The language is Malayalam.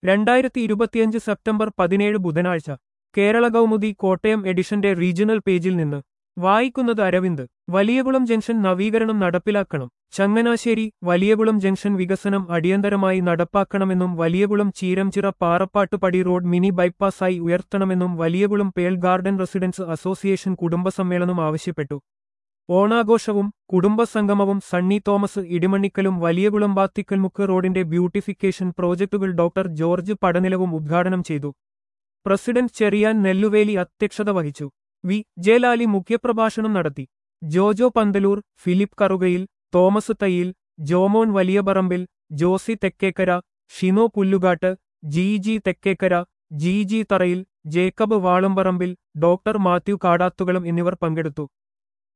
രണ്ടായിരത്തി ഇരുപത്തിയഞ്ച് സെപ്റ്റംബർ പതിനേഴ് ബുധനാഴ്ച കേരള കൗമുദി കോട്ടയം എഡിഷന്റെ റീജിയണൽ പേജിൽ നിന്ന് വായിക്കുന്നത് അരവിന്ദ് വലിയകുളം ജംഗ്ഷൻ നവീകരണം നടപ്പിലാക്കണം ചങ്ങനാശ്ശേരി വലിയകുളം ജംഗ്ഷൻ വികസനം അടിയന്തരമായി നടപ്പാക്കണമെന്നും വലിയകുളം ചീരംചിറ പാറപ്പാട്ടുപടി റോഡ് മിനി ബൈപ്പാസായി ഉയർത്തണമെന്നും Valiyakulam pearl garden residence association കുടുംബസമ്മേളനം ആവശ്യപ്പെട്ടു ഓണാഘോഷവും കുടുംബസംഗമവും സണ്ണി തോമസ് ഇടിമണ്ണിക്കലും വലിയകുളം ബാത്തിക്കൽമുക്ക് റോഡിന്റെ ബ്യൂട്ടിഫിക്കേഷൻ പ്രോജക്ടുകൾ ഡോക്ടർ ജോർജ് പടനിലവും ഉദ്ഘാടനം ചെയ്തു പ്രസിഡന്റ് ചെറിയാൻ നെല്ലുവേലി അധ്യക്ഷത വഹിച്ചു വി ജയലാലി മുഖ്യപ്രഭാഷണം നടത്തി Jojo Panthalur Philip Karukayil Thomas Thayyil Jomon Valiyaparambil Josy Thekkekkara Shino Pullukattu G G Thekkekkara G G Tharayil Jacob Valamparambil doctor Mathew Kadathukalam എന്നിവർ പങ്കെടുത്തു